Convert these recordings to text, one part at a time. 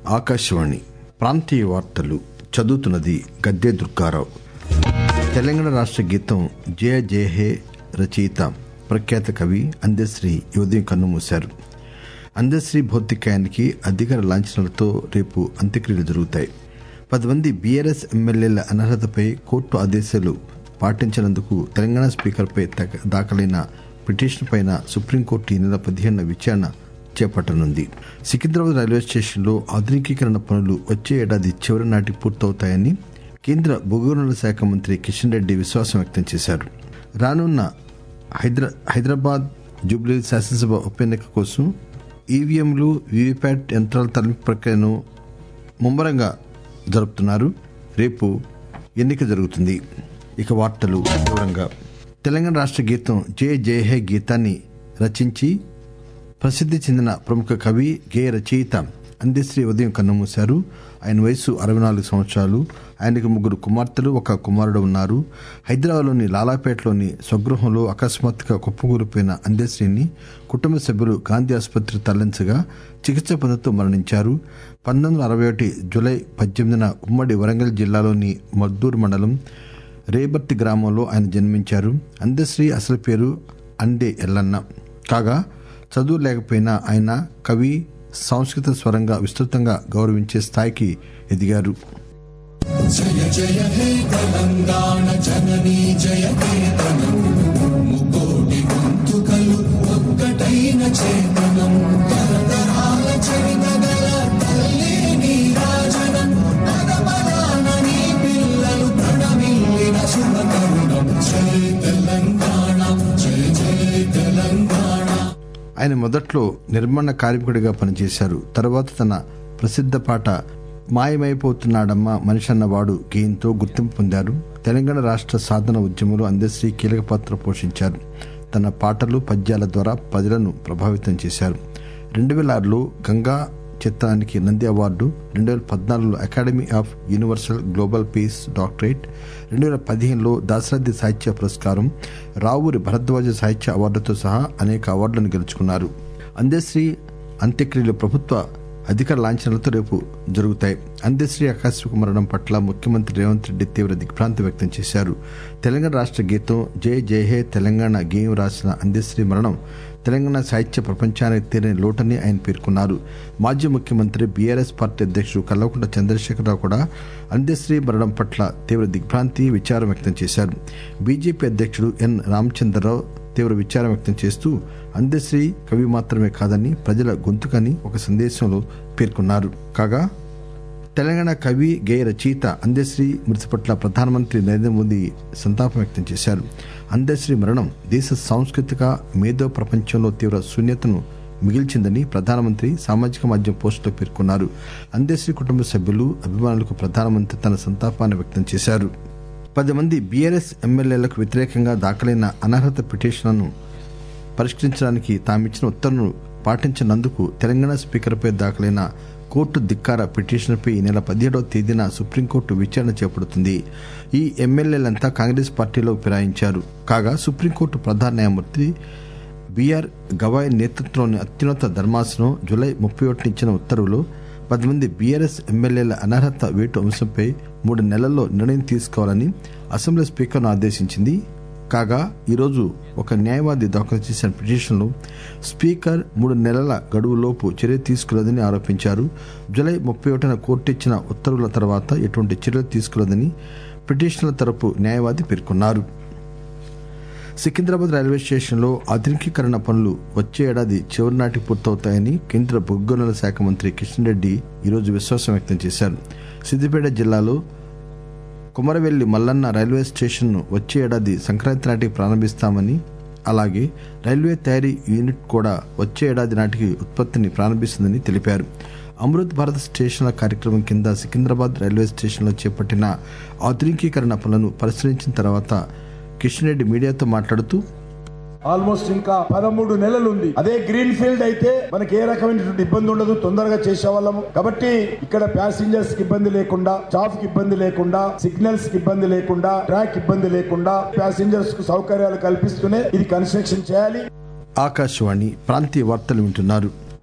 ఆకాశవాణి ప్రాంతీయ వార్తలు చదువుతున్నది గద్దె దుర్గారావు తెలంగాణ రాష్ట్ర గీతం జయ జయ హే రచయిత ప్రఖ్యాత కవి అందశ్రీ ఈ ఉదయం కన్నుమూశారు అందశ్రీ భౌతికాయానికి అధికార లాంఛనాలతో రేపు అంత్యక్రియలు జరుగుతాయి పది మంది బీఆర్ఎస్ ఎమ్మెల్యేల అనర్హతపై కోర్టు ఆదేశాలు పాటించినందుకు తెలంగాణ స్పీకర్పై తగ- దాఖలైన పిటిషన్పై సుప్రీంకోర్టు ఈ నెల పదిహేను విచారణ చేపట్టనుంది సికింద్రాబాద్ రైల్వే స్టేషన్లో ఆధునికీకరణ పనులు వచ్చే ఏడాది చివరి నాటికి పూర్తవుతాయని కేంద్ర బొగ్గుగనుల శాఖ మంత్రి కిషన్ రెడ్డి విశ్వాసం వ్యక్తం చేశారు రానున్న హైదరా హైదరాబాద్ జూబ్లీ శాసనసభ ఉప ఎన్నిక కోసం ఈవీఎంలు వీవీప్యాట్ యంత్రాల తరలింపు ప్రక్రియను ముమ్మరంగా జరుపుతున్నారు రేపు ఎన్నిక జరుగుతుంది ఇక వార్తలు వివరంగా తెలంగాణ రాష్ట్ర గీతం జయ జయ హే గీతాన్ని రచించి ప్రసిద్ధి చెందిన ప్రముఖ కవి గేయ రచయిత అందశ్రీ ఉదయం కన్నుమూశారు ఆయన వయసు అరవై నాలుగు సంవత్సరాలు ఆయనకు ముగ్గురు కుమార్తెలు ఒక కుమారుడు ఉన్నారు హైదరాబాద్లోని లాలాపేటలోని స్వగృహంలో అకస్మాత్తుగా కుప్పకూలిపోయిన అందశ్రీని కుటుంబ సభ్యులు గాంధీ ఆసుపత్రికి తరలించగా చికిత్స పొందుతూ మరణించారు పంతొమ్మిది వందల అరవై ఒకటి జూలై పద్దెనిమిదిన ఉమ్మడి వరంగల్ జిల్లాలోని మద్దూరు మండలం రేబర్తి గ్రామంలో ఆయన జన్మించారు అందశ్రీ అసలు పేరు అండే ఎల్లన్న కాగా చదువు లేకపోయినా ఆయన కవి సంస్కృత స్వరంగా విస్తృతంగా గౌరవించే స్థాయికి ఎదిగారు జయ జయ హే తెలంగాణ జననీ జయ కేతనం ముకోటి గొంతుకలు ఒక్కటైన చేతనం తరతరాల చరితగల తల్లి నీరాజనం పద పదాన నీ పిల్లలు ప్రణమిల్లిన శుభతరుణం జయ తెలంగాణ జయ జయ తెలంగాణ ఆయన మొదట్లో నిర్మాణ కార్మికుడిగా పనిచేశారు తర్వాత తన ప్రసిద్ధ పాట మాయమైపోతున్నాడమ్మా మనిషి అన్నవాడు గేయంతో గుర్తింపు పొందారు తెలంగాణ రాష్ట్ర సాధన ఉద్యమంలో అందశ్రీ కీలక పాత్ర పోషించారు తన పాటలు పద్యాల ద్వారా ప్రజలను ప్రభావితం చేశారు రెండు వేల ఆరులో గంగా చిత్రానికి నంది అవార్డు రెండు వేల పద్నాలుగులో academy of universal global peace doctorate రెండు వేల పదిహేనులో దాశరథి సాహిత్య పురస్కారం రావూరి భరద్వాజ సాహిత్య అవార్డుతో సహా అనేక అవార్డులను గెలుచుకున్నారు అందశ్రీ అంత్యక్రియలు ప్రభుత్వ అధికార లాంఛనాలతో రేపు జరుగుతాయి అందశ్రీ ఆకస్మిక మరణం పట్ల ముఖ్యమంత్రి రేవంత్ రెడ్డి తీవ్ర దిగ్భ్రాంతి వ్యక్తం చేశారు తెలంగాణ రాష్ట్ర గీతం జయ జయ హే తెలంగాణ గేయం రాసిన అందశ్రీ మరణం తెలంగాణ సాహిత్య ప్రపంచానికి తీరని లోటని ఆయన పేర్కొన్నారు మాజీ ముఖ్యమంత్రి బీఆర్ఎస్ పార్టీ అధ్యక్షుడు కల్వకుంట్ల చంద్రశేఖరరావు కూడా అందశ్రీ మరణం పట్ల తీవ్ర దిగ్భ్రాంతి విచారం వ్యక్తం చేశారు బీజేపీ అధ్యక్షుడు ఎన్ రామచంద్రరావు తీవ్ర విచారం వ్యక్తం చేస్తూ అందశ్రీ కవి మాత్రమే కాదని ప్రజల గొంతుకని ఒక సందేశంలో పేర్కొన్నారు కాగా తెలంగాణ కవి గేయ రచయిత అందశ్రీ మృతి పట్ల ప్రధానమంత్రి నరేంద్ర మోదీ సంతాపం వ్యక్తం చేశారు అందశ్రీ మరణం దేశ సాంస్కృతిక మేధో ప్రపంచంలో తీవ్ర శూన్యతను మిగిల్చిందని ప్రధానమంత్రి సామాజిక మాధ్యమం పోస్టులో పేర్కొన్నారు అందశ్రీ కుటుంబ సభ్యులు అభిమానులకు ప్రధానమంత్రి తన సంతాపాన్ని వ్యక్తం చేశారు పది మంది బీఆర్ఎస్ ఎమ్మెల్యేలకు వ్యతిరేకంగా దాఖలైన అనర్హత పిటిషన్లను పరిష్కరించడానికి తామిచ్చిన ఉత్తర్వును పాటించినందుకు తెలంగాణ స్పీకర్పై దాఖలైన కోర్టు ధిక్కార పిటిషన్పై ఈ నెల పదిహేడవ తేదీన సుప్రీంకోర్టు విచారణ చేపడుతుంది ఈ ఎమ్మెల్యేలంతా కాంగ్రెస్ పార్టీలో ఫిరాయించారు కాగా సుప్రీంకోర్టు ప్రధాన న్యాయమూర్తి బీఆర్ గవాయ్ నేతృత్వంలోని అత్యున్నత ధర్మాసనం జూలై ముప్పై ఒకటి ఇచ్చిన ఉత్తర్వులో పది మంది బీఆర్ఎస్ ఎమ్మెల్యేల అనర్హత వేటు అంశంపై మూడు నెలల్లో నిర్ణయం తీసుకోవాలని అసెంబ్లీ స్పీకర్ను ఆదేశించింది కాగా ఈరోజు ఒక న్యాయవాది దాఖలు చేసిన పిటిషన్లో స్పీకర్ మూడు నెలల గడువులోపు చర్య తీసుకోలేదని ఆరోపించారు జూలై ముప్పై ఒకటిన కోర్టు ఇచ్చిన ఉత్తర్వుల తర్వాత ఎటువంటి చర్యలు తీసుకోలేదని పిటిషన్ల తరపు న్యాయవాది పేర్కొన్నారు సికింద్రాబాద్ రైల్వే స్టేషన్లో ఆధునికీకరణ పనులు వచ్చే ఏడాది చివరి నాటికి పూర్తవుతాయని కేంద్ర బొగ్గుగనుల శాఖ మంత్రి కిషన్ రెడ్డి ఈరోజు విశ్వాసం వ్యక్తం చేశారు సిద్దిపేట జిల్లాలో కుమరవెల్లి మల్లన్న రైల్వే స్టేషన్ను వచ్చే ఏడాది సంక్రాంతి నాటికి ప్రారంభిస్తామని అలాగే రైల్వే తయారీ యూనిట్ కూడా వచ్చే ఏడాది నాటికి ఉత్పత్తిని ప్రారంభిస్తుందని తెలిపారు అమృత్ భారత్ స్టేషన్ల కార్యక్రమం కింద సికింద్రాబాద్ రైల్వే స్టేషన్లో చేపట్టిన ఆధునికీకరణ పనులను పరిశీలించిన తర్వాత కిషన్ రెడ్డి మీడియాతో మాట్లాడుతూ ఆల్మోస్ట్ ఇంకా పదమూడు నెలలు ఉంది అదే గ్రీన్ ఫీల్డ్ అయితే మనకి ఏ రకమైనటువంటి ఇబ్బంది ఉండదు తొందరగా చేసేవాళ్ళము కాబట్టి ఇక్కడ ప్యాసింజర్స్ కి ఇబ్బంది లేకుండా స్టాఫ్ కి ఇబ్బంది లేకుండా సిగ్నల్స్ కి ఇబ్బంది లేకుండా ట్రాక్ ఇబ్బంది లేకుండా ప్యాసింజర్స్ కు సౌకర్యాలు కల్పిస్తూనే ఇది కన్స్ట్రక్షన్ చేయాలి ఆకాశవాణి ప్రాంతీయ వార్తలు వింటున్నారు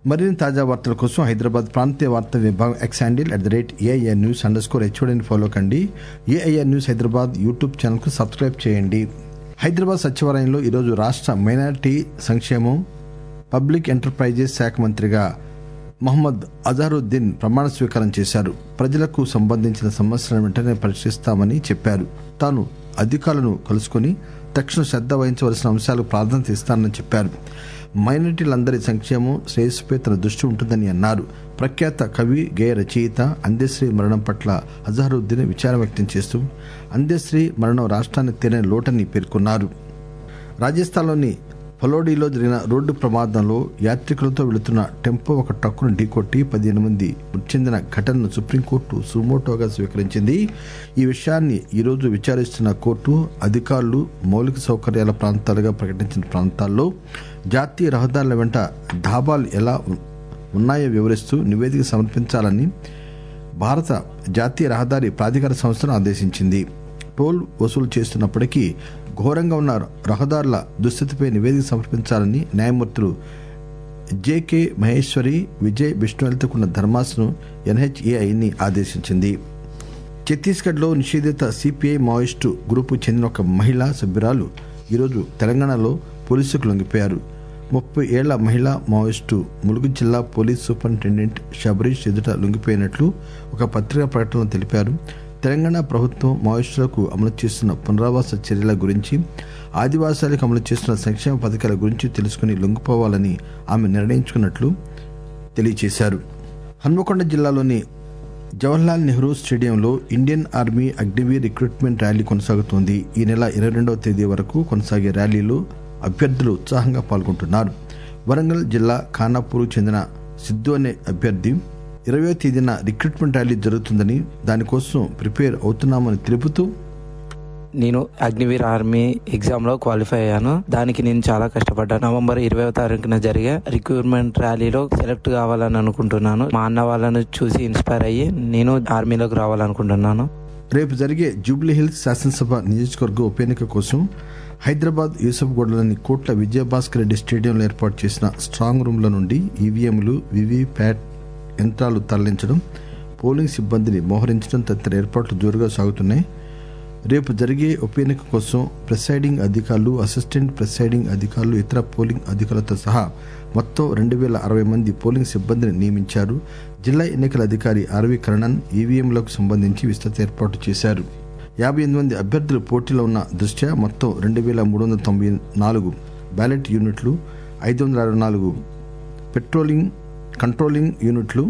మరిన్ని తాజా వార్తల కోసం హైదరాబాద్ ప్రాంతీయ వార్తా విభాగం X handle at the rate AIR news underscore స్కోర్ హెచ్ఓడిని ఫాలో కండి AIR news Hyderabad YouTube channel కు సబ్స్క్రైబ్ చేయండి హైదరాబాద్ సచివాలయంలో ఈరోజు రాష్ట్ర మైనారిటీ సంక్షేమం పబ్లిక్ ఎంటర్ప్రైజెస్ శాఖ మంత్రిగా మహమ్మద్ అజహరుద్దీన్ ప్రమాణ స్వీకారం చేశారు ప్రజలకు సంబంధించిన సమస్యలను వెంటనే పరిశీలిస్తామని చెప్పారు తాను అధికారులను కలుసుకుని తక్షణ శ్రద్ధ వహించవలసిన అంశాలకు ప్రాధాన్యత ఇస్తానని చెప్పారు మైనారిటీలందరి సంక్షేమం శ్రేయస్సుపై తన దృష్టి ఉంటుందని అన్నారు ప్రఖ్యాత కవి గేయ రచయిత అందశ్రీ మరణం పట్ల అజహరుద్దీన్ విచారం వ్యక్తం చేస్తూ అందశ్రీ మరణం రాష్ట్రానికి తీరని లోటని పేర్కొన్నారు రాజస్థాన్లోని ఫలోడీలో జరిగిన రోడ్డు ప్రమాదంలో యాత్రికులతో వెళుతున్న టెంపో ఒక ట్రక్కును ఢీకొట్టి పదిహేను మంది మృతి చెందిన ఘటనను సుప్రీంకోర్టు సుమోటోగా స్వీకరించింది ఈ విషయాన్ని ఈరోజు విచారిస్తున్న కోర్టు అధికారులు మౌలిక సౌకర్యాల ప్రాంతాలుగా ప్రకటించిన ప్రాంతాల్లో జాతీయ రహదారుల వెంట ధాబాలు ఎలా ఉన్నాయో వివరిస్తూ నివేదిక సమర్పించాలని భారత జాతీయ రహదారి ప్రాధికార సంస్థను ఆదేశించింది టోల్ వసూలు చేస్తున్నప్పటికీ ఘోరంగా ఉన్న రహదారుల దుస్థితిపై నివేదిక సమర్పించాలని న్యాయమూర్తులు జేకే మహేశ్వరి విజయ్ విష్ణులతోకున్న ధర్మాసనం ఎన్హెచ్ఏఐని ఆదేశించింది ఛత్తీస్గఢ్ లో నిషేధిత సిపిఐ మావోయిస్టు గ్రూపు చెందిన ఒక మహిళా సభ్యురాలు ఈరోజు తెలంగాణలో పోలీసులకు లొంగిపోయారు ముప్పై ఏళ్ల మహిళా మావోయిస్టు ములుగు జిల్లా పోలీస్ సూపరింటెండెంట్ శబరీష్ ఎదుట లొంగిపోయినట్లు ఒక పత్రికా ప్రకటనలో తెలిపారు తెలంగాణ ప్రభుత్వం మావోయిస్టులకు అమలు చేస్తున్న పునరావాస చర్యల గురించి ఆదివాసాలకు అమలు చేస్తున్న సంక్షేమ పథకాల గురించి తెలుసుకుని లొంగిపోవాలని ఆమె నిర్ణయించుకున్నట్లు తెలియజేశారు హన్మకొండ జిల్లాలోని జవహర్లాల్ నెహ్రూ స్టేడియంలో Indian army Agniveer recruitment rally కొనసాగుతోంది ఈ నెల ఇరవై రెండవ తేదీ వరకు కొనసాగే ర్యాలీలో అభ్యర్థులు ఉత్సాహంగా పాల్గొంటున్నారు వరంగల్ జిల్లా ఖానాపూర్ చెందిన సిద్దు అనే అభ్యర్థి ఇరవయో తేదీన రిక్రూట్మెంట్ ర్యాలీ జరుగుతుందని దానికోసం ప్రిపేర్ అవుతున్నామని తెలుపుతూ నేను అగ్నివీర్ ఆర్మీ ఎగ్జామ్ లో క్వాలిఫై అయ్యాను దానికి నేను చాలా కష్టపడ్డాను నవంబర్ ఇరవై తారీఖున జరిగే రిక్రూట్మెంట్ ర్యాలీలో సెలెక్ట్ కావాలని అనుకుంటున్నాను మా అన్న వాళ్ళను చూసి ఇన్స్పైర్ అయ్యి నేను ఆర్మీలోకి రావాలనుకుంటున్నాను రేపు జరిగే జూబ్లీ హిల్స్ శాసనసభ నియోజకవర్గ ఉప ఎన్నిక కోసం హైదరాబాద్ యూసఫ్గూడలోని కోట్ల విజయభాస్కర్ రెడ్డి స్టేడియంలో ఏర్పాటు చేసిన స్ట్రాంగ్ రూమ్ల నుండి ఈవీఎంలు వివిప్యాట్ యంత్రాలు తరలించడం పోలింగ్ సిబ్బందిని మోహరించడం తదితర ఏర్పాట్లు జోరుగా సాగుతున్నాయి రేపు జరిగే ఉప ఎన్నిక కోసం ప్రిసైడింగ్ అధికారులు అసిస్టెంట్ ప్రిసైడింగ్ అధికారులు ఇతర పోలింగ్ అధికారులతో సహా మొత్తం రెండు వేల అరవై మంది పోలింగ్ సిబ్బందిని నియమించారు జిల్లా ఎన్నికల అధికారి ఆర్వి కరణన్ ఈవీఎంలకు సంబంధించి విస్తృత ఏర్పాటు చేశారు యాభై ఎనిమిది మంది అభ్యర్థులు పోటీలో ఉన్న దృష్ట్యా మొత్తం రెండు వేల మూడు వందల తొంభై నాలుగు బ్యాలెట్ యూనిట్లు ఐదు వందల అరవై నాలుగు పెట్రోలింగ్ కంట్రోలింగ్ యూనిట్లు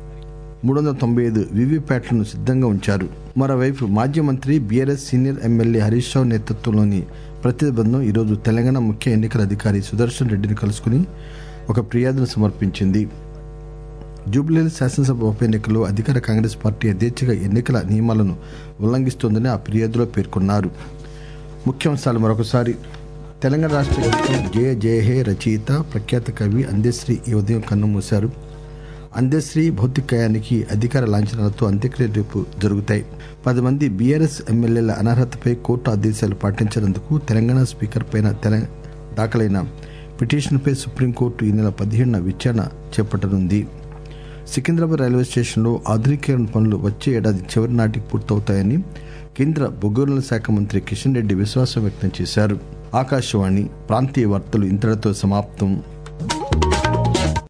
మూడు వందల తొంభై ఐదు వివిప్యాట్లను సిద్ధంగా ఉంచారు మరోవైపు మాజీ మంత్రి BRS senior MLA Harish Rao నేతృత్వంలోని ప్రతినిధి బృందం ఈరోజు తెలంగాణ ముఖ్య ఎన్నికల అధికారి సుదర్శన్ రెడ్డిని కలుసుకుని ఒక ఫిర్యాదును సమర్పించింది జూబ్లీహిల్ శాసనసభ ఉప ఎన్నికల్లో అధికార కాంగ్రెస్ పార్టీ యథేచ్ఛగా ఎన్నికల నియమాలను ఉల్లంఘిస్తోందని ఆ ఫిర్యాదులో పేర్కొన్నారు ముఖ్యాంశాలు మరొకసారి తెలంగాణ రాష్ట్ర గీతం జయ జయ హే రచయిత ప్రఖ్యాత కవి అందశ్రీ ఈ ఉదయం కన్నుమూశారు అందశ్రీ భౌతికాయానికి అధికార లాంఛనాలతో అంత్యక్రియ రేపు జరుగుతాయి పది మంది బీఆర్ఎస్ ఎమ్మెల్యేల అనర్హతపై కోర్టు ఆదేశాలు పాటించినందుకు తెలంగాణ స్పీకర్ పైన తెల- దాఖలైన పిటిషన్పై సుప్రీంకోర్టు ఈ నెల పదిహేడున విచారణ చేపట్టనుంది సికింద్రాబాద్ రైల్వే స్టేషన్లో ఆధునీకరణ పనులు వచ్చే ఏడాది చివరి నాటికి పూర్తవుతాయని కేంద్ర బొగ్గురుల శాఖ మంత్రి కిషన్ రెడ్డి విశ్వాసం వ్యక్తం చేశారు ఆకాశవాణి ప్రాంతీయ వార్తలు ఇంతటితో సమాప్తం